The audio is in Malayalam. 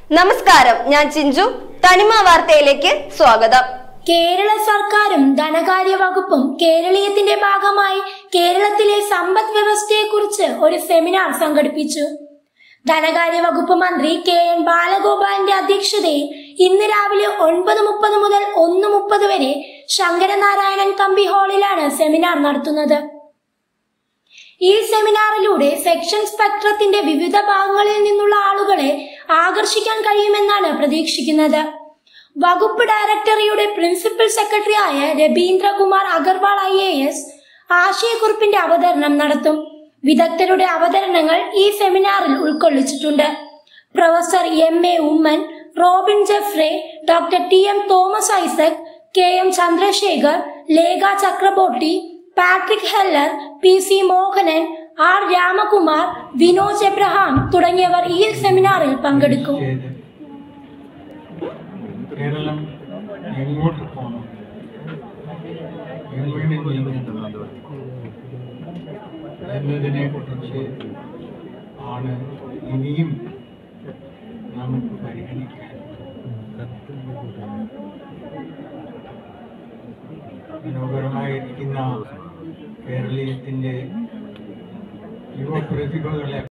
നമസ്കാരം ഞാൻ ചിഞ്ചു തനിമ വാർത്തയിലേക്ക് സ്വാഗതം കേരള സർക്കാരും ധനകാര്യ വകുപ്പും കേരളീയത്തിന്റെ ഭാഗമായി കേരളത്തിലെ സമ്പദ് വ്യവസ്ഥയെക്കുറിച്ച് ഒരു സെമിനാർ സംഘടിപ്പിച്ചു ധനകാര്യ വകുപ്പ് മന്ത്രി കെ എൻ ബാലഗോപാലിന്റെ അധ്യക്ഷതയിൽ ഇന്ന് രാവിലെ ഒൻപത് മുപ്പത് മുതൽ ഒന്ന് മുപ്പത് വരെ ശങ്കരനാരായണൻ തമ്പി ഹാളിലാണ് സെമിനാർ നടത്തുന്നത് ഈ സെമിനാറിലൂടെ സെക്ഷൻ സ്പെക്ട്രത്തിന്റെ വിവിധ ഭാഗങ്ങളിൽ നിന്നുള്ള ആളുകളെ ആകർഷിക്കാൻ കഴിയുമെന്നാണ് പ്രതീക്ഷിക്കുന്നത് വകുപ്പ് ഡയറക്ടറിയുടെ പ്രിൻസിപ്പൽ സെക്രട്ടറിയായ Rabindrakumar Agarwal I A S ആശയക്കുറിപ്പിന്റെ അവതരണം നടത്തും വിദഗ്ധരുടെ അവതരണങ്ങൾ ഈ സെമിനാറിൽ ഉൾക്കൊള്ളിച്ചിട്ടുണ്ട് professor M A Oommen Robin Jeffrey doctor T M Thomas Isaac K M Chandrasekhar Lekha Chakraborty Patrick Heller P C Mohanan R Ramakumar Vinoj Abraham തുടങ്ങിയവർ ഈ സെമിനാറിൽ പങ്കെടുക്കും ചെയ്ത് കേരളം എങ്ങോട്ട് പോകണം എങ്ങോട്ട് നീങ്ങുന്നത് എന്നതിനെ കുറിച്ച് ആണ് ഇനിയും നമുക്ക് പരിഗണിക്കാൻ മനോഹരമായിരിക്കുന്ന കേരളീയത്തിന്റെ യുവ പ്രതിഭകളെ